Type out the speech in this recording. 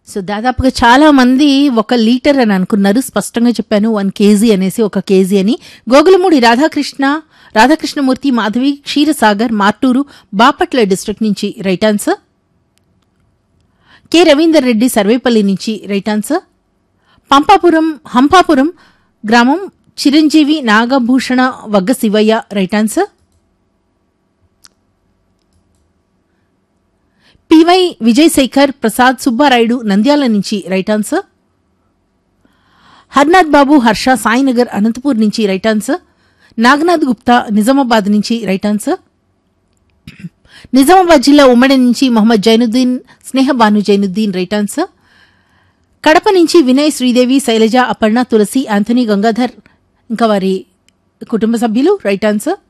so దాదాపుగా చాలా మంది ఒక లీటర్ అని అనుకున్నారు స్పష్టంగా చెప్పాను వన్ కేజీ అనేసి ఒక కేజీ అని గోగులమూడి రాధాకృష్ణ రాధాకృష్ణమూర్తి మాధవి క్షీరసాగర్ మార్టూరు బాపట్ల డిస్ట్రిక్ట్ నుంచి right answer K Ravinder Reddy Sarvepalli నుంచి రైట్ ఆన్సర్ పంపాపురం హంపాపురం గ్రామం Chiranjeevi Nagabhushana Vagga Sivaiah right answer PY Vijay Sekhar Prasad Subbarayudu Nandyal నుంచి రైట్ ఆన్సర్ హర్నాథ్ బాబు హర్ష సాయినగర్ అనంతపూర్ నుంచి రైట్ ఆన్సర్ నాగనాథ్ గుప్తా నిజామాబాద్ నుంచి రైట్ ఆన్సర్ నిజామాబాద్ జిల్లా ఉమ్మడి నుంచి మొహమ్మద్ జైనుద్దీన్ స్నేహబాను జైనుద్దీన్ రైట్ ఆన్సర్ కడప నుంచి వినయ్ శ్రీదేవి శైలజ అపర్ణ తులసి ఆంథనీ గంగాధర్ ఇంకా వారి కుటుంబ సభ్యులు రైట్ ఆన్సర్